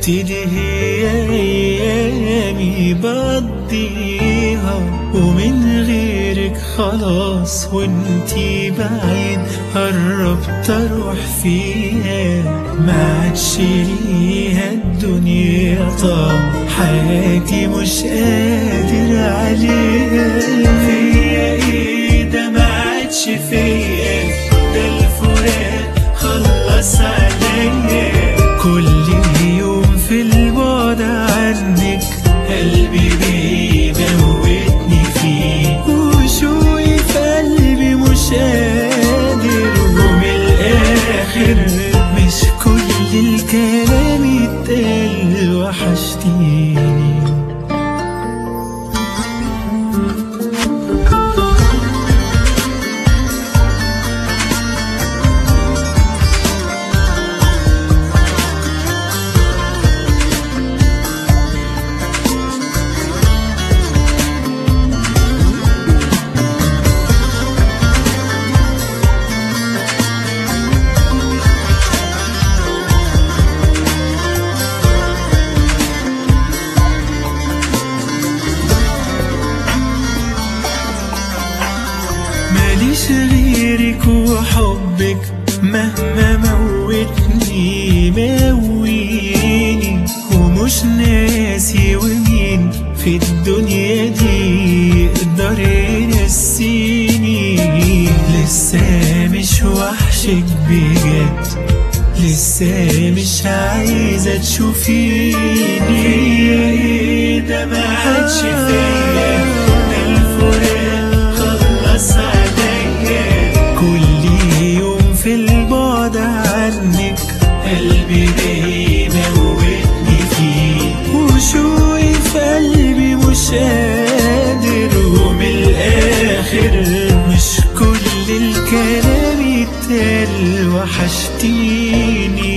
تبتدي هي أيامي بقضيها ومن غيرك خلاص وانتي بعيد قربت اروح فيها ما عادش ليها الدنيا طعم حياتي مش قادر عليها فيا ايه ده ما عادش فيا ده الفراق خلص عليا كل يوم في البعد عنك قلبي بيموتني فيه وشوقي في قلبي مش قادر ومن الآخر مش كل الكلام يتقال وحشتيني ماليش غيرك وحبك مهما موتني مويني ومش ناسي ومين في الدنيا دي يقدر ينسيني لسه مش وحشك بجد لسه مش عايزة تشوفيني ايه ده ما عادش فيا ده الفراق خلص عليا كل يوم في البعد عنك قلبي بيموتني فيه وشوقي في قلبي مش قادر ومن الآخر مش كل الكلام يتقال وحشتيني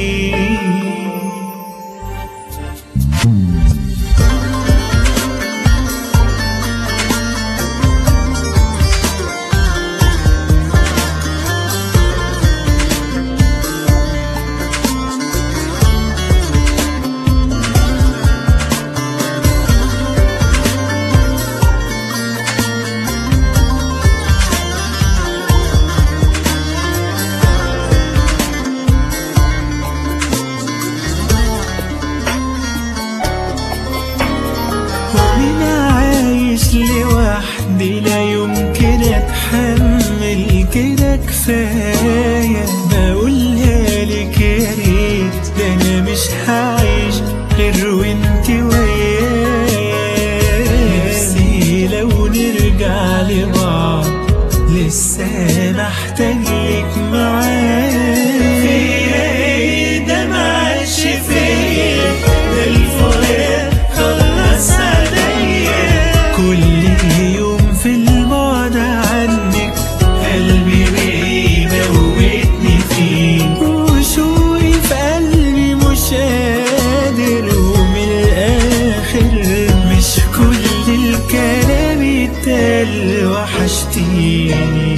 ومين عايش لوحدي لا يمكن اتحمل كده كفايه بقولها لك يا ريت ده انا مش هعيش غير وانت ويايا نفسي لو نرجع لبعض لسه محتاجك معايا فيا ايه ده ما عادش فيا ده الفراق خلص عليا كل يوم في البعد عنك قلبي بيموتني فيه وشوقي في قلبي مش قادر ومن الآخر مش كل الكلام يتقال وحشتيني